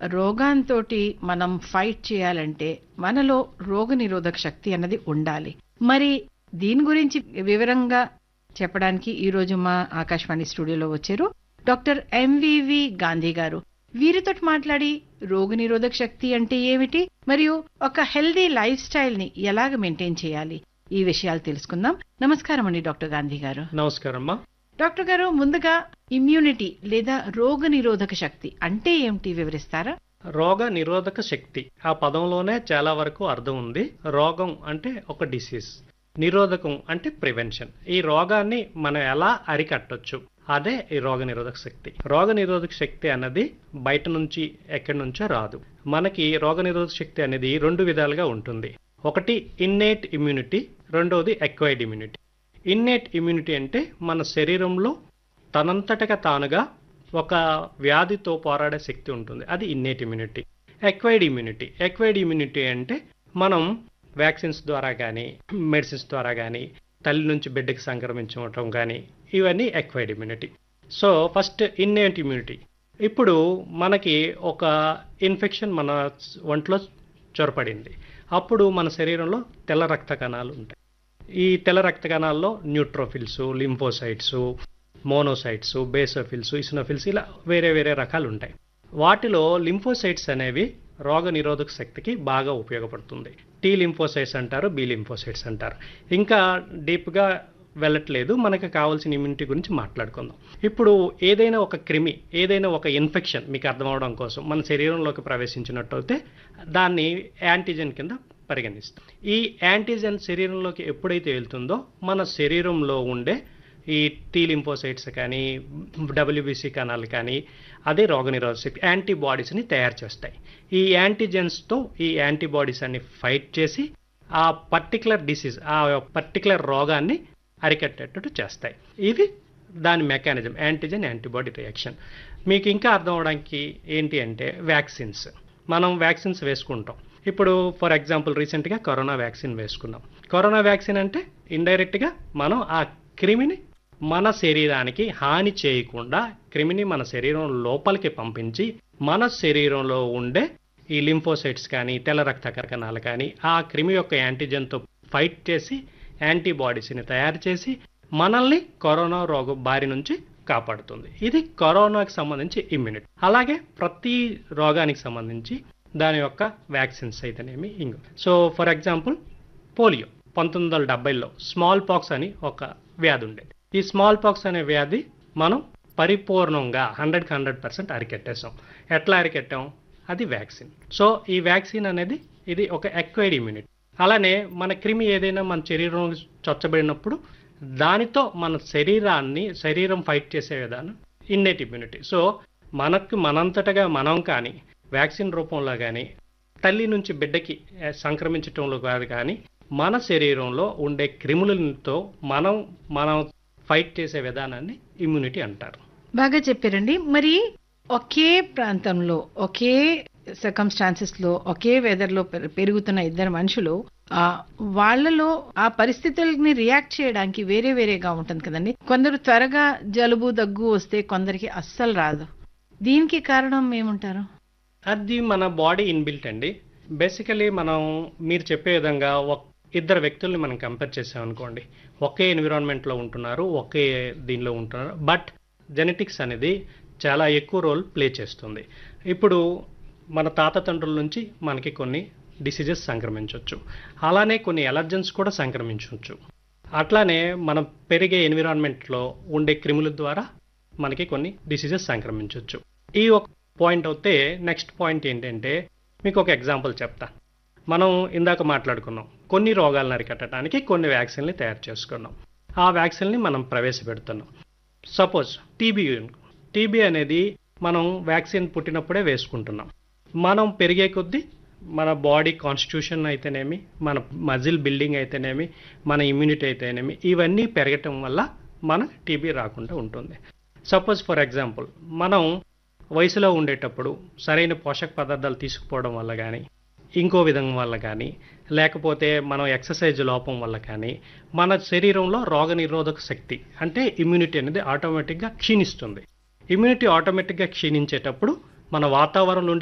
రోగాంతోటి మనం ఫైట్ చేయాలంటే మనలో రోగనిరోధక శక్తి అన్నది ఉండాలి మరి దీని గురించి వివరంగా చెప్పడానికి ఈ రోజు మా ఆకాశవాణి స్టూడియోలో వచ్చారు డాక్టర్ ఎంవివి గాంధీ గారు వీరితో మాట్లాడి రోగనిరోధక శక్తి అంటే ఏమిటి మరియు ఒక హెల్దీ లైఫ్ స్టైల్ ని ఎలాగ మెయింటైన్ చేయాలి ఈ విషయాలు తెలుసుకుందాం నమస్కారం అండి డాక్టర్ గాంధీ గారు నమస్కారం అమ్మా డాక్టర్ గారు ముందుగా ఇమ్యూనిటీ లేదా రోగనిరోధక శక్తి అంటే ఏమిటి వివరిస్తారా రోగ నిరోధక శక్తి ఆ పదంలోనే చాలా వరకు అర్థం ఉంది రోగం అంటే ఒక డిసీజ్ నిరోధకం అంటే ప్రివెన్షన్ ఈ రోగాన్ని మనం ఎలా అరికట్టొచ్చు అదే ఈ రోగ నిరోధక శక్తి రోగ నిరోధక శక్తి అన్నది బయట నుంచి ఎక్కడి నుంచో రాదు మనకి రోగ నిరోధక శక్తి అనేది రెండు విధాలుగా ఉంటుంది ఒకటి ఇన్నేట్ ఇమ్యూనిటీ రెండవది ఎక్వైర్డ్ ఇమ్యూనిటీ ఇన్నేట్ ఇమ్యూనిటీ అంటే మన శరీరంలో తనంతటగా తానుగా ఒక వ్యాధితో పోరాడే శక్తి ఉంటుంది అది innate immunity acquired immunity acquired immunity అంటే మనం వ్యాక్సిన్స్ ద్వారా కానీ మెడిసిన్స్ ద్వారా కానీ తల్లి నుంచి బిడ్డకి సంక్రమించడం కానీ ఇవన్నీ acquired immunity so first innate immunity ఇప్పుడు మనకి ఒక ఇన్ఫెక్షన్ మన ఒంట్లో చొరపడింది అప్పుడు మన శరీరంలో తెల్ల రక్త కణాలు ఉంటాయి ఈ తెల్ల రక్త కణాల్లో neutrophils lymphocytes monocytes basophils eosinophils ఇలా వేరే వేరే రకాలు ఉంటాయి వాటిలో లింఫోసైట్స్ అనేవి రోగ నిరోధక శక్తికి బాగా ఉపయోగపడుతుంది టీ లింఫోసైట్స్ అంటారు బి లింఫోసైట్స్ అంటారు ఇంకా డీప్గా వెళ్ళట్లేదు మనకు కావాల్సిన ఇమ్యూనిటీ గురించి మాట్లాడుకుందాం ఇప్పుడు ఏదైనా ఒక క్రిమి ఏదైనా ఒక ఇన్ఫెక్షన్ మీకు అర్థం అవడం కోసం మన శరీరంలోకి ప్రవేశించినట్టయితే దాన్ని యాంటీజెన్ కింద పరిగణిస్తాం ఈ యాంటీజెన్ శరీరంలోకి ఎప్పుడైతే వెళ్తుందో మన శరీరంలో ఉండే ఈ టీ లింఫోసైట్స్ కానీ డబ్ల్యూబీసీ కణాలు కానీ అదే రోగనిరోధక శక్తి యాంటీబాడీస్ని తయారు చేస్తాయి ఈ యాంటీజెన్స్తో ఈ యాంటీబాడీస్ అన్ని ఫైట్ చేసి ఆ పర్టికులర్ డిసీజ్ ఆ పర్టికులర్ రోగాన్ని అరికట్టేటట్టు చేస్తాయి ఇది దాని మెకానిజం యాంటీజెన్ యాంటీబాడీ రియాక్షన్ మీకు ఇంకా అర్థం అవడానికి ఏంటి అంటే వ్యాక్సిన్స్ మనం వ్యాక్సిన్స్ వేసుకుంటాం ఇప్పుడు ఫర్ ఎగ్జాంపుల్ రీసెంట్గా కరోనా వ్యాక్సిన్ వేసుకున్నాం కరోనా వ్యాక్సిన్ అంటే ఇండైరెక్ట్గా మనం ఆ క్రిమిని మన శరీరానికి హాని చేయకుండా క్రిమిని మన శరీరం లోపలికి పంపించి మన శరీరంలో ఉండే ఈ లింఫోసైట్స్ కానీ తెల్ల రక్త కణాలు కానీ ఆ క్రిమి యొక్క యాంటీజెన్తో ఫైట్ చేసి యాంటీబాడీస్ని తయారు చేసి మనల్ని కరోనా రోగం బారి నుంచి కాపాడుతుంది ఇది కరోనాకి సంబంధించి ఇమ్యూనిటీ అలాగే ప్రతి రోగానికి సంబంధించి దాని యొక్క వ్యాక్సిన్స్ అయితేనేమి ఇంగు సో ఫర్ ఎగ్జాంపుల్ పోలియో పంతొమ్మిది వందల డెబ్బైలో స్మాల్ పాక్స్ అని ఒక వ్యాధి ఉండేది ఈ స్మాల్ పాక్స్ అనే వ్యాధి మనం పరిపూర్ణంగా హండ్రెడ్కి హండ్రెడ్ పర్సెంట్ అరికెట్టేసాం ఎట్లా అరికెట్టాం అది వ్యాక్సిన్ సో ఈ వ్యాక్సిన్ అనేది ఇది ఒక ఎక్వైర్డ్ ఇమ్యూనిటీ అలానే మన క్రిమి ఏదైనా మన శరీరంలో చొచ్చబడినప్పుడు దానితో మన శరీరాన్ని శరీరం ఫైట్ చేసే విధానం ఇన్నేట్ ఇమ్యూనిటీ సో మనకు మనంతటగా మనం కానీ వ్యాక్సిన్ రూపంలో కానీ తల్లి నుంచి బిడ్డకి సంక్రమించటంలో కాదు కానీ మన శరీరంలో ఉండే క్రిములతో మనం మనం ఫైట్ చేసే విధానాన్ని ఇమ్యూనిటీ అంటారు బాగా చెప్పారండి మరి ఒకే ప్రాంతంలో ఒకే సర్కమ్స్టాన్సెస్ లో ఒకే వెదర్ లో పె- పెరుగుతున్న ఇద్దరు మనుషులు ఆ వాళ్ళలో ఆ పరిస్థితుల్ని రియాక్ట్ చేయడానికి వేరే వేరేగా ఉంటుంది కదండి కొందరు త్వరగా జలుబు దగ్గు వస్తే కొందరికి అస్సలు రాదు దీనికి కారణం ఏముంటారు అది మన బాడీ ఇన్బిల్ట్ అండి బేసికలీ మనం మీరు చెప్పే విధంగా ఒక ఇద్దరు వ్యక్తుల్ని మనం కంపేర్ చేసామనుకోండి ఒకే ఎన్విరాన్మెంట్లో ఉంటున్నారు ఒకే దీనిలో ఉంటున్నారు బట్ జెనెటిక్స్ అనేది చాలా ఎక్కువ రోల్ ప్లే చేస్తుంది ఇప్పుడు మన తాత తండ్రుల నుంచి మనకి కొన్ని డిసీజెస్ సంక్రమించవచ్చు అలానే కొన్ని ఎలర్జెన్స్ కూడా సంక్రమించవచ్చు అట్లానే మనం పెరిగే ఎన్విరాన్మెంట్లో ఉండే క్రిముల ద్వారా మనకి కొన్ని డిసీజెస్ సంక్రమించవచ్చు ఈ ఒక పాయింట్ అయితే నెక్స్ట్ పాయింట్ ఏంటంటే మీకు ఒక ఎగ్జాంపుల్ చెప్తా మనం ఇందాక మాట్లాడుకున్నాం కొన్ని రోగాలను అరికట్టడానికి కొన్ని వ్యాక్సిన్లు తయారు చేసుకున్నాం ఆ వ్యాక్సిన్ని మనం ప్రవేశపెడుతున్నాం సపోజ్ టీబీ టీబీ అనేది మనం వ్యాక్సిన్ పుట్టినప్పుడే వేసుకుంటున్నాం మనం పెరిగే కొద్దీ మన బాడీ కాన్స్టిట్యూషన్ అయితేనేమి మన మజిల్ బిల్డింగ్ అయితేనేమి మన ఇమ్యూనిటీ అయితేనేమి ఇవన్నీ పెరగటం వల్ల మన టీబీ రాకుండా ఉంటుంది సపోజ్ ఫర్ ఎగ్జాంపుల్ మనం వయసులో ఉండేటప్పుడు సరైన పోషక పదార్థాలు తీసుకుపోవడం వల్ల కానీ ఇంకో విధం వల్ల కానీ లేకపోతే మనం ఎక్సర్సైజ్ లోపం వల్ల కానీ మన శరీరంలో రోగనిరోధక శక్తి అంటే ఇమ్యూనిటీ అనేది ఆటోమేటిక్గా క్షీణిస్తుంది ఇమ్యూనిటీ ఆటోమేటిక్గా క్షీణించేటప్పుడు మన వాతావరణంలో ఉండే